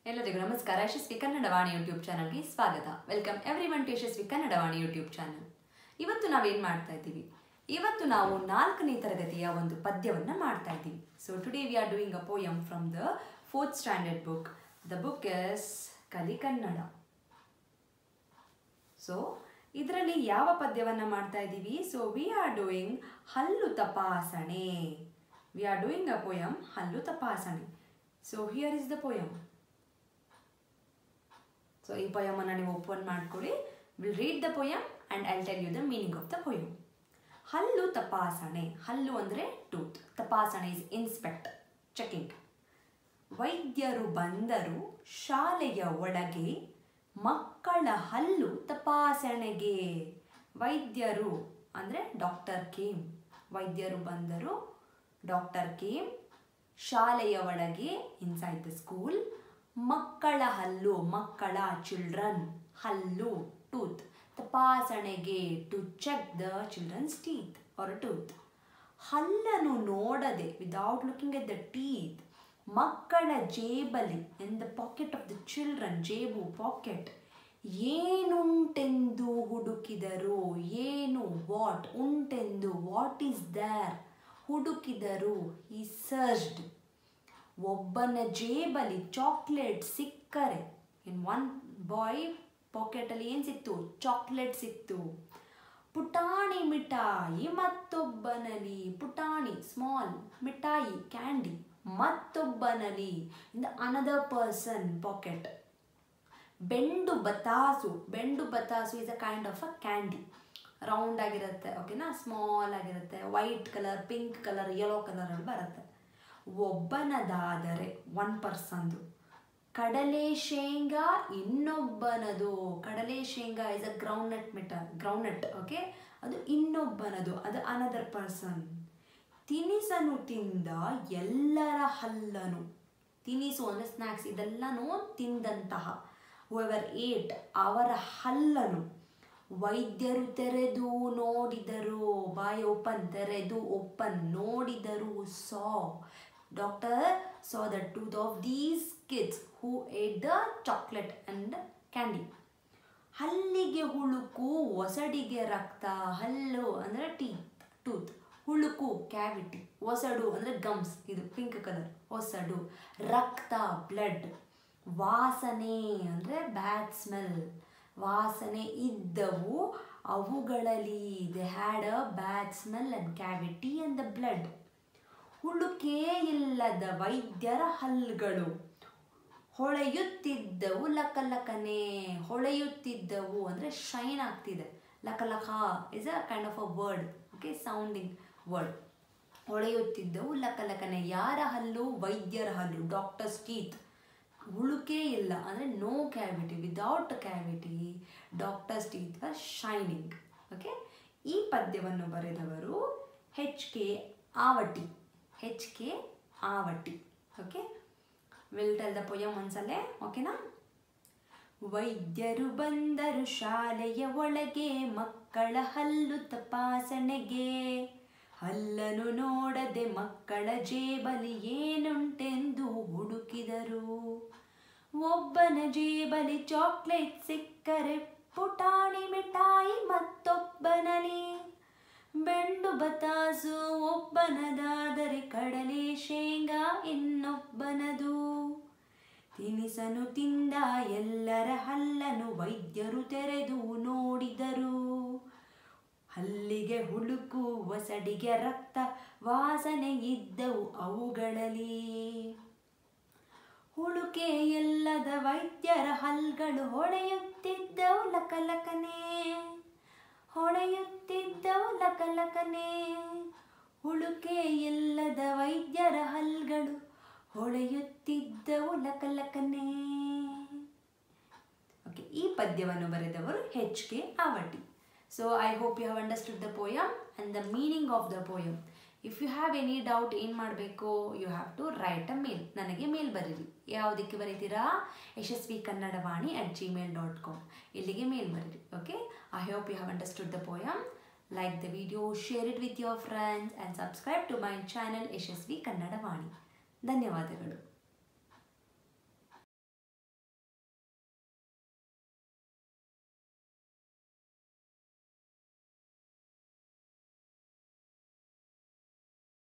ಎಲ್ಲರಿಗೂ ನಮಸ್ಕಾರ ಯಶಸ್ವಿ ಕನ್ನಡವಾಣಿ ಯೂಟ್ಯೂಬ್ ಚಾನಲ್ಗೆ ಸ್ವಾಗತ welcome everyone to Yashaswi Kannadavani YouTube channel ಇವತ್ತು ನಾವೇನು ಮಾಡ್ತಾ ಇದ್ದೀವಿ ಇವತ್ತು ನಾವು ನಾಲ್ಕನೇ ತರಗತಿಯ ಒಂದು ಪದ್ಯವನ್ನು ಮಾಡ್ತಾ ಇದ್ದೀವಿ so today we are doing a poem from the fourth standard book the book is Kali Kannada so ಇದರಲ್ಲಿ ಯಾವ ಪದ್ಯವನ್ನು ಮಾಡ್ತಾ ಇದ್ದೀವಿ ಸೊ ವಿ ಆರ್ ಡೂಯಿಂಗ್ ಹಲ್ಲು ತಪಾಸಣೆ we are doing a poem ಹಲ್ಲು ತಪಾಸಣೆ so here is the poem so ಈ ಪೊಯಮನ್ನು ನೀವು ಓಪನ್ ಮಾಡ್ಕೊಳ್ಳಿ will read the poem and I'll tell you the meaning of the poem ಹಲ್ಲು ತಪಾಸಣೆ ಹಲ್ಲು ಅಂದರೆ ಟೂತ್ ತಪಾಸಣೆ ಇಸ್ ಇನ್ಸ್ಪೆಕ್ಟ್ ಚೆಕಿಂಗ್ ವೈದ್ಯರು ಬಂದರು ಶಾಲೆಯ ಒಳಗೆ ಮಕ್ಕಳ ಹಲ್ಲು ತಪಾಸಣೆಗೆ ವೈದ್ಯರು ಅಂದರೆ ಡಾಕ್ಟರ್ ಕೇಮ್ ವೈದ್ಯರು ಬಂದರು ಡಾಕ್ಟರ್ ಕೇಮ್ ಶಾಲೆಯ ಒಳಗೆ ಇನ್ಸೈಡ್ ದ ಸ್ಕೂಲ್ ಮಕ್ಕಳ ಹಲ್ಲು ಮಕ್ಕಳ ಚಿಲ್ಡ್ರನ್ ಹಲ್ಲು ಟೂತ್ ತಪಾಸಣೆಗೆ to check the children's teeth or tooth ಹಲ್ಲನ್ನು ನೋಡದೆ without looking at the teeth ಮಕ್ಕಳ ಜೇಬಲಿ in the pocket of the children ಜೇಬು ಪಾಕೆಟ್ ಏನುಂಟೆಂದು ಹುಡುಕಿದರು ಏನು ವಾಟ್ ಉಂಟೆಂದು ವಾಟ್ ಈಸ್ ದರ್ ಹುಡುಕಿದರು ಈ ಸರ್ಚ್ಡ್ ಒಬ್ಬನ ಜೇಬಲ್ಲಿ ಚಾಕ್ಲೇಟ್ ಸಿಕ್ಕರೆ ಇನ್ ಒನ್ ಬಾಯ್ ಪಾಕೆಟಲ್ಲಿ ಏನು ಸಿಕ್ತು ಚಾಕ್ಲೇಟ್ ಸಿಕ್ತು ಪುಟಾಣಿ ಮಿಠಾಯಿ ಮತ್ತೊಬ್ಬನಲ್ಲಿ ಪುಟಾಣಿ ಸ್ಮಾಲ್ ಮಿಠಾಯಿ ಕ್ಯಾಂಡಿ ಮತ್ತೊಬ್ಬನಲ್ಲಿ in the another person pocket ಬೆಂಡು ಬತಾಸು ಬೆಂಡು ಬತಾಸು is a kind of a candy round ಆಗಿರುತ್ತೆ ಓಕೆನಾ ಸ್ಮಾಲ್ ಆಗಿರುತ್ತೆ white colour pink colour yellow ಕಲರಲ್ಲಿ ಬರುತ್ತೆ ಒಬ್ಬನದಾದರೆ ಒನ್ ಪರ್ಸನ್ದು ಕಡಲೆ ಶೇಂಗಾ ಇನ್ನೊಬ್ಬನದು ಕಡಲೆ ಶೇಂಗಾ ಇಸ್ ಅ ಗ್ರೌಂಡ್ನಟ್ ಮಿಟ ಗ್ರೌಂಡ್ನಟ್ ಓಕೆ ಅದು ಇನ್ನೊಬ್ಬನದು ಅದು ಅನದರ್ ಪರ್ಸನ್ ತಿನಿಸನು ತಿಂದ ಎಲ್ಲರ ಹಲ್ಲನು ತಿನಿಸು ಅಂದರೆ ಸ್ನ್ಯಾಕ್ಸ್ ಇದೆಲ್ಲನೂ ತಿಂದಂತಹ ಹುವೆವರ್ ಏಟ್ ಅವರ ಹಲ್ಲನು ವೈದ್ಯರು ತೆರೆದು ನೋಡಿದರು ಬಾಯಿ ಓಪನ್ ತೆರೆದು ಓಪನ್ ನೋಡಿದರು saw doctor saw the tooth of these kids who ate the chocolate and candy ಹಲ್ಲಿಗೆ ಹುಳುಕು ಒಸಡಿಗೆ ರಕ್ತ ಹಲ್ಲು ಅಂದರೆ ಟೀತ್ ಟೂತ್ ಹುಳುಕು ಕ್ಯಾವಿಟಿ ಒಸಡು ಅಂದರೆ ಗಮ್ಸ್ ಇದು ಪಿಂಕ್ ಕಲರ್ ಒಸಡು ರಕ್ತ ಬ್ಲಡ್ ವಾಸನೆ ಅಂದರೆ ಬ್ಯಾಡ್ ಸ್ಮೆಲ್ ವಾಸನೆ ಇದ್ದವು ಅವುಗಳಲ್ಲಿ they had a bad smell and cavity and the blood ಹುಳುಕೇ ಇಲ್ಲದ ವೈದ್ಯರ ಹಲ್ಲುಗಳು ಹೊಳೆಯುತ್ತಿದ್ದವು ಲಕ ಲಕನೆ ಹೊಳೆಯುತ್ತಿದ್ದವು ಅಂದರೆ ಶೈನ್ ಆಗ್ತಿದೆ ಲಕ ಲಕ is a kind of a word okay sounding word ಹೊಳೆಯುತ್ತಿದ್ದವು ಲಕ ಲಕನೆ ಯಾರ ಹಲ್ಲು ವೈದ್ಯರ ಹಲ್ಲು ಡಾಕ್ಟರ್ಸ್ ಟೀತ್ ಹುಳುಕೇ ಇಲ್ಲ ಅಂದರೆ no cavity without cavity doctors teeth are shining okay ಈ ಪದ್ಯವನ್ನು ಬರೆದವರು H K Avati H K Avati okay will tell the poem ಒಂದ್ಸಲೆ ಓಕೆನಾ ವೈದ್ಯರು ಬಂದರು ಶಾಲೆಯ ಒಳಗೆ ಮಕ್ಕಳ ಹಲ್ಲು ತಪಾಸಣೆಗೆ ಹಲ್ಲನು ನೋಡದೆ ಮಕ್ಕಳ ಜೇಬಲಿ ಏನುಂಟೆಂದು ಹುಡುಕಿದರು ಒಬ್ಬನ ಜೇಬಲಿ ಚಾಕ್ಲೇಟ್ ಸಿಕ್ಕರೆ ಪುಟಾಣಿ ಮಿಠಾಯಿ ಮತ್ತೊಬ್ಬನಲಿ ಬೆಂಡು ಬತಾಸು ಒಬ್ಬನದಾದರೆ ಕಡಲೆ ಶೇಂಗಾ ಇನ್ನೊಬ್ಬನದು ತಿನಿಸನು ತಿಂದ ಎಲ್ಲರ ಹಲ್ಲನು ವೈದ್ಯರು ತೆರೆದು ನೋಡಿದರು ಹಲ್ಲಿಗೆ ಹುಳುಕು ಒಸಡಿಗೆ ರಕ್ತ ವಾಸನೆ ಇದ್ದವು ಅವುಗಳಲ್ಲಿ ಹುಳುಕೆ ಎಲ್ಲದ ವೈದ್ಯರ ಹಲ್ಗಳು ಹೊಳೆಯುತ್ತಿದ್ದವು ಲಕಲಕನೆ ಹೊಳೆಯುತ್ತಿದ್ದವು ಲಕಲಕನೆ ಹುಳುಕೆ ಎಲ್ಲದ ವೈದ್ಯರ ಹಲ್ಗಳು ಹೊಳೆಯುತ್ತಿದ್ದವು ಲಕಲಕನೆ ಓಕೆ ಈ ಪದ್ಯವನ್ನು ಬರೆದವರು H K Avati so I hope you have understood the poem and the meaning of the poem if you have any doubt ಏನು ಮಾಡಬೇಕು you have to write a mail ನನಗೆ ಮೇಲ್ ಬರೀರಿ ಯಾವುದಕ್ಕೆ ಬರೀತೀರಾ Yashaswi Kannadavani at Gmail dot com ಇಲ್ಲಿಗೆ mail ಬರೀರಿ okay I hope you have understood the poem like the video share it with your friends and subscribe to my channel ಯಶಸ್ವಿ ಕನ್ನಡವಾಣಿ ಧನ್ಯವಾದಗಳು